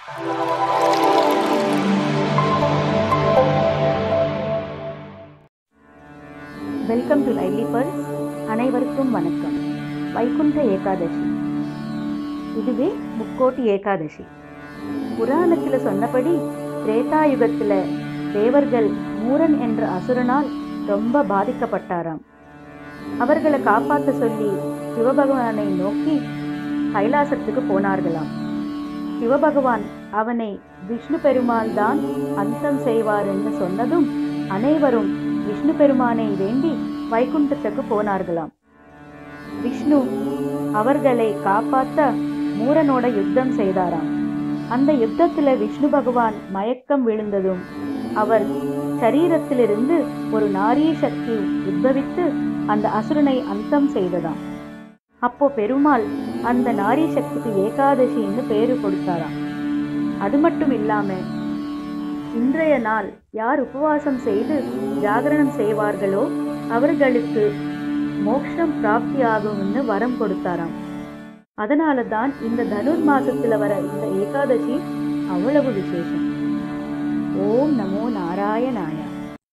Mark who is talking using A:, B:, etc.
A: welcome to lively purse அனைவருக்கும் வணக்கம் வைகுண்ட ஏகாதசி இதுவே முக்கோட்டி ஏகாதசி புராணத்தில் சொன்னபடி திரேதாயுகத்தில் தேவர்கள் மூரன் என்ற அசுரனால் ரொம்ப பாதிக்கப்பட்டாராம் அவர்களை காப்பாற்ற சொல்லி சிவபகவானை நோக்கி கைலாசத்துக்கு போனார்களாம் சிவபகவான் அவனை விஷ்ணு பெருமாள் தான் அந்தம் செய்வார் என்று சொன்னதும் அனைவரும் விஷ்ணு பெருமானை வேண்டி வைகுண்டத்துக்கு போனார்களாம் விஷ்ணு அவர்களை காப்பாற்ற மூரனோட யுத்தம் செய்தாராம் அந்த யுத்தத்துல விஷ்ணு பகவான் மயக்கம் விழுந்ததும் அவர் சரீரத்திலிருந்து ஒரு நாரிய சக்தி உத்பவித்து அந்த அசுரனை அந்தம் செய்ததாம் அப்போ பெருமாள் அந்த நாரி சக்திக்கு ஏகாதசின்னு பேரு கொடுத்தாராம் அது மட்டும் இல்லாம இன்றைய நாள் யார் உபவாசம் செய்து ஜாகரணம் செய்வார்களோ அவர்களுக்கு மோட்சம் பிராப்தி ஆகும்னு வரம் கொடுத்தாராம் அதனால தான் இந்த தனுர் மாசத்துல வர இந்த ஏகாதசி அவ்வளவு விசேஷம் ஓம் நமோ நாராயணாய